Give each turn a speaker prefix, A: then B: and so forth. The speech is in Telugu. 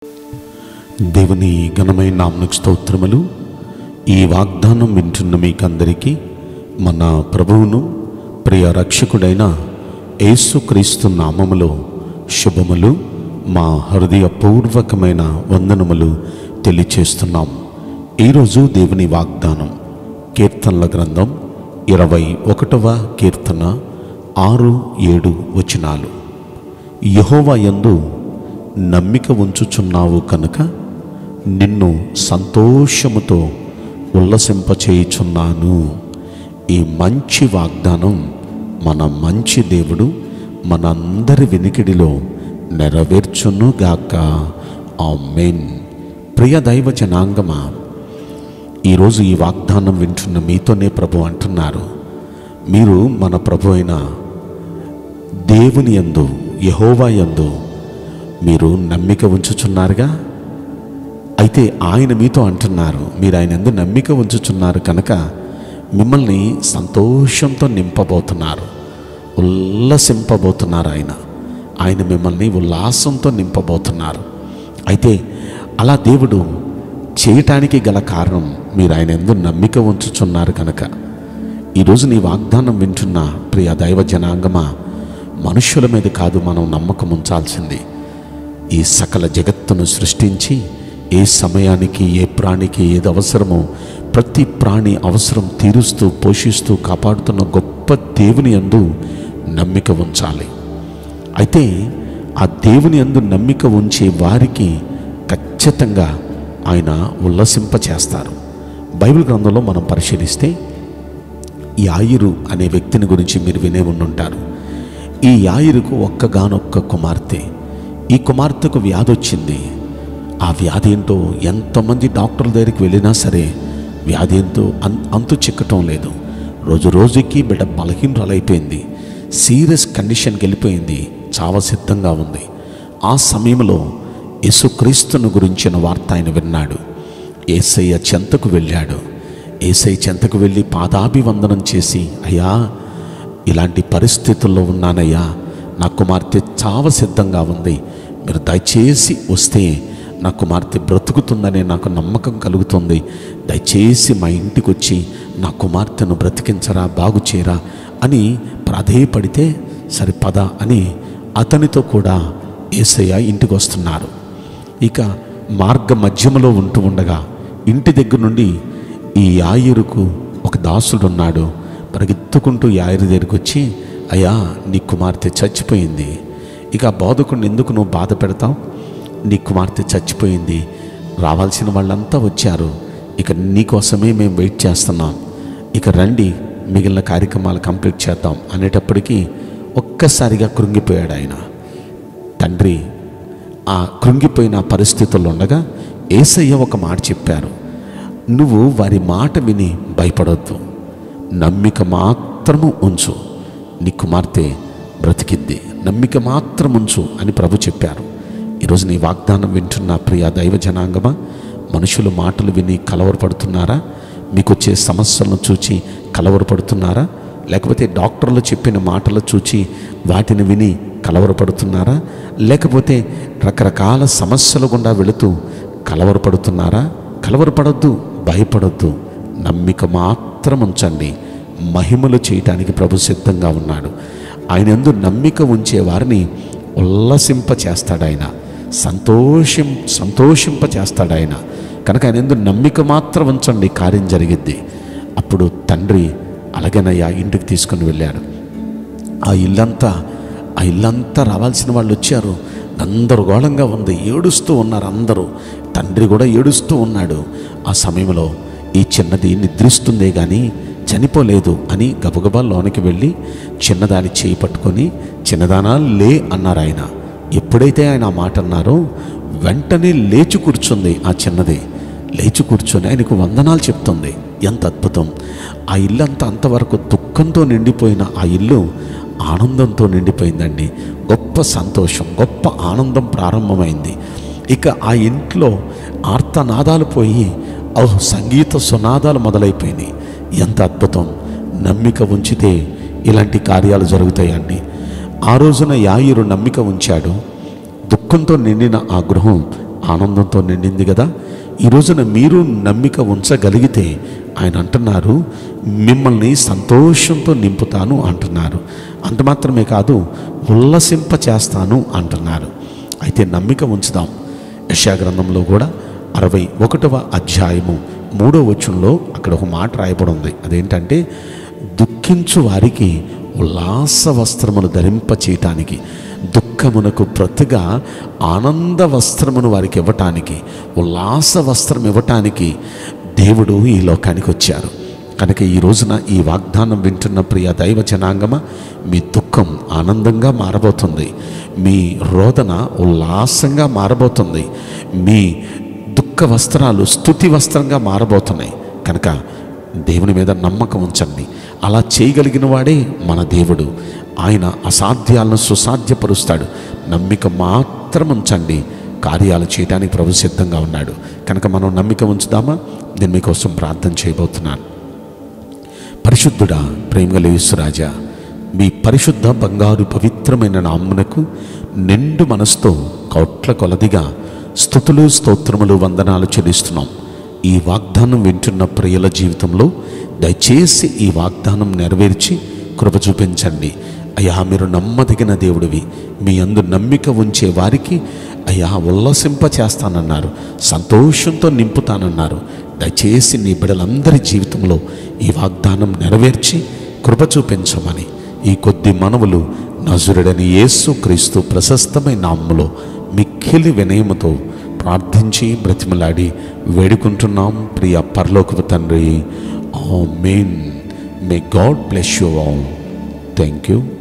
A: దేవుని ఘనమైన నామకు స్తోత్రములు ఈ వాగ్దానం వింటున్న మీకందరికీ మన ప్రభువును ప్రియ రక్షకుడైన యేసుక్రీస్తు నామములో శుభములు మా హృదయపూర్వకమైన వందనములు తెలియచేస్తున్నాం ఈరోజు దేవుని వాగ్దానం కీర్తనల గ్రంథం ఇరవై ఒకటవ కీర్తన ఆరు ఏడు వచనాలు యహోవా యందు నమ్మిక ఉంచుచున్నావు కనుక నిన్ను సంతోషముతో ఉల్లసింపచేయుచున్నాను ఈ మంచి వాగ్దానం మన మంచి దేవుడు మనందరి వినికిడిలో నెరవేర్చునుగాక ఆమెన్ ప్రియ దైవ జనాంగమా ఈరోజు ఈ వాగ్దానం వింటున్న మీతోనే ప్రభు అంటున్నారు మీరు మన ప్రభు అయిన దేవుని యందు యహోవా యందు మీరు నమ్మిక ఉంచుచున్నారుగా అయితే ఆయన మీతో అంటున్నారు మీరు ఆయన ఎందు నమ్మిక ఉంచుచున్నారు కనుక మిమ్మల్ని సంతోషంతో నింపబోతున్నారు ఉల్లసింపబోతున్నారు ఆయన ఆయన మిమ్మల్ని ఉల్లాసంతో నింపబోతున్నారు అయితే అలా దేవుడు చేయటానికి గల కారణం మీరు ఆయన ఎందు నమ్మిక ఉంచుచున్నారు కనుక ఈరోజు నీ వాగ్దానం వింటున్న ప్రియ దైవ జనాంగమా మనుషుల మీద కాదు మనం నమ్మకం ఉంచాల్సింది ఈ సకల జగత్తును సృష్టించి ఏ సమయానికి ఏ ప్రాణికి ఏది అవసరమో ప్రతి ప్రాణి అవసరం తీరుస్తూ పోషిస్తూ కాపాడుతున్న గొప్ప దేవుని యందు నమ్మిక ఉంచాలి అయితే ఆ దేవుని యందు నమ్మిక ఉంచే వారికి ఖచ్చితంగా ఆయన ఉల్లసింప చేస్తారు బైబిల్ గ్రంథంలో మనం పరిశీలిస్తే యాయిరు అనే వ్యక్తిని గురించి మీరు వినే ఉండుంటారు ఈ యాయిరుకు ఒక్కగానొక్క కుమార్తె ఈ కుమార్తెకు వ్యాధి వచ్చింది ఆ వ్యాధి ఏంటో ఎంతమంది డాక్టర్ల దగ్గరికి వెళ్ళినా సరే వ్యాధి ఏంటో అన్ అంతు చిక్కటం లేదు రోజు రోజుకి బిడ్డ బలహీనరాలైపోయింది సీరియస్ కండిషన్కి వెళ్ళిపోయింది చావ సిద్ధంగా ఉంది ఆ సమయంలో యేసుక్రీస్తును గురించిన వార్త ఆయన విన్నాడు ఏసయ్య చెంతకు వెళ్ళాడు ఏసై చెంతకు వెళ్ళి పాదాభివందనం చేసి అయ్యా ఇలాంటి పరిస్థితుల్లో ఉన్నానయ్యా నా కుమార్తె చావ సిద్ధంగా ఉంది మీరు దయచేసి వస్తే నా కుమార్తె బ్రతుకుతుందనే నాకు నమ్మకం కలుగుతుంది దయచేసి మా ఇంటికి వచ్చి నా కుమార్తెను బ్రతికించరా బాగు చేయరా అని ప్రాధేయపడితే సరిపద అని అతనితో కూడా ఏసయ్య ఇంటికి వస్తున్నారు ఇక మార్గ మధ్యములో ఉంటూ ఉండగా ఇంటి దగ్గర నుండి ఈ యాయిరుకు ఒక దాసుడు ఉన్నాడు పరిగెత్తుకుంటూ యాయిరు దగ్గరికి వచ్చి అయ్యా నీ కుమార్తె చచ్చిపోయింది ఇక ఆ బోధకుడిని ఎందుకు నువ్వు బాధ పెడతావు నీ కుమార్తె చచ్చిపోయింది రావాల్సిన వాళ్ళంతా వచ్చారు ఇక నీకోసమే మేము వెయిట్ చేస్తున్నాం ఇక రండి మిగిలిన కార్యక్రమాలు కంప్లీట్ చేద్దాం అనేటప్పటికీ ఒక్కసారిగా కృంగిపోయాడు ఆయన తండ్రి ఆ కృంగిపోయిన పరిస్థితుల్లో ఉండగా ఏసయ్య ఒక మాట చెప్పారు నువ్వు వారి మాట విని భయపడొద్దు నమ్మిక మాత్రము ఉంచు నీ కుమార్తె బ్రతికిద్ది నమ్మిక మాత్రం ఉంచు అని ప్రభు చెప్పారు ఈరోజు నీ వాగ్దానం వింటున్న ప్రియ దైవ జనాంగమా మనుషులు మాటలు విని కలవరపడుతున్నారా మీకు వచ్చే సమస్యలను చూచి కలవరపడుతున్నారా లేకపోతే డాక్టర్లు చెప్పిన మాటలు చూచి వాటిని విని కలవరపడుతున్నారా లేకపోతే రకరకాల సమస్యల గుండా వెళుతూ కలవరపడుతున్నారా కలవరపడొద్దు భయపడొద్దు నమ్మిక మాత్రం ఉంచండి మహిమలు చేయటానికి ప్రభు సిద్ధంగా ఉన్నాడు ఆయన ఎందు నమ్మిక ఉంచే వారిని ఉల్లసింప చేస్తాడు ఆయన సంతోషం సంతోషింప చేస్తాడు ఆయన కనుక ఆయన ఎందు నమ్మిక మాత్రం ఉంచండి కార్యం జరిగిద్ది అప్పుడు తండ్రి అలాగేనయ్యా ఇంటికి తీసుకుని వెళ్ళాడు ఆ ఇల్లంతా ఆ ఇల్లంతా రావాల్సిన వాళ్ళు వచ్చారు గందరగోళంగా ఉంది ఏడుస్తూ ఉన్నారు అందరూ తండ్రి కూడా ఏడుస్తూ ఉన్నాడు ఆ సమయంలో ఈ చిన్నది నిద్రిస్తుందే కానీ చనిపోలేదు అని గబగబా లోనికి వెళ్ళి చిన్నదాని చేయి పట్టుకొని చిన్నదానా లే అన్నారు ఆయన ఎప్పుడైతే ఆయన ఆ మాట అన్నారో వెంటనే లేచి కూర్చుంది ఆ చిన్నది లేచి కూర్చొని ఆయనకు వందనాలు చెప్తుంది ఎంత అద్భుతం ఆ ఇల్లు అంతా అంతవరకు దుఃఖంతో నిండిపోయిన ఆ ఇల్లు ఆనందంతో నిండిపోయిందండి గొప్ప సంతోషం గొప్ప ఆనందం ప్రారంభమైంది ఇక ఆ ఇంట్లో ఆర్తనాదాలు పోయి ఓహ్ సంగీత సునాదాలు మొదలైపోయినాయి ఎంత అద్భుతం నమ్మిక ఉంచితే ఇలాంటి కార్యాలు జరుగుతాయండి ఆ రోజున యాయిరు నమ్మిక ఉంచాడు దుఃఖంతో నిండిన ఆ గృహం ఆనందంతో నిండింది కదా ఈ రోజున మీరు నమ్మిక ఉంచగలిగితే ఆయన అంటున్నారు మిమ్మల్ని సంతోషంతో నింపుతాను అంటున్నారు అంత మాత్రమే కాదు ఉల్లసింప చేస్తాను అంటున్నారు అయితే నమ్మిక ఉంచుదాం యశా గ్రంథంలో కూడా అరవై ఒకటవ అధ్యాయము మూడో వచనంలో అక్కడ ఒక మాట రాయబడి ఉంది అదేంటంటే దుఃఖించు వారికి ఉల్లాస వస్త్రములు ధరింప చేయటానికి దుఃఖమునకు ప్రతిగా ఆనంద వస్త్రమును వారికి ఇవ్వటానికి ఉల్లాస వస్త్రం ఇవ్వటానికి దేవుడు ఈ లోకానికి వచ్చారు కనుక ఈ రోజున ఈ వాగ్దానం వింటున్న ప్రియ దైవ జనాంగమ మీ దుఃఖం ఆనందంగా మారబోతుంది మీ రోదన ఉల్లాసంగా మారబోతుంది మీ దుఃఖ వస్త్రాలు స్థుతి వస్త్రంగా మారబోతున్నాయి కనుక దేవుని మీద నమ్మకం ఉంచండి అలా చేయగలిగిన వాడే మన దేవుడు ఆయన అసాధ్యాలను సుసాధ్యపరుస్తాడు నమ్మిక మాత్రం ఉంచండి కార్యాలు చేయడానికి ప్రభు సిద్ధంగా ఉన్నాడు కనుక మనం నమ్మిక ఉంచుదామా నేను మీకోసం ప్రార్థన చేయబోతున్నాను పరిశుద్ధుడా ప్రేమగల యేసురాజా మీ పరిశుద్ధ బంగారు పవిత్రమైన నామ్మునకు నిండు మనసుతో కోట్ల కొలదిగా స్థుతులు స్తోత్రములు వందనాలు చెల్లిస్తున్నాం ఈ వాగ్దానం వింటున్న ప్రియుల జీవితంలో దయచేసి ఈ వాగ్దానం నెరవేర్చి కృప చూపించండి అయ్యా మీరు నమ్మదగిన దేవుడివి మీ అందు నమ్మిక ఉంచే వారికి అయ్యా ఉల్లసింప చేస్తానన్నారు సంతోషంతో నింపుతానన్నారు దయచేసి నీ బిడ్డలందరి జీవితంలో ఈ వాగ్దానం నెరవేర్చి కృప చూపించమని ఈ కొద్ది మనవులు నజురుడని యేసు క్రీస్తు ప్రశస్తమైన నామములో మిక్కిలి వినయముతో ప్రార్థించి బ్రతిమలాడి వేడుకుంటున్నాం ప్రియ పరలోకపు తండ్రి amen may God bless you all thank you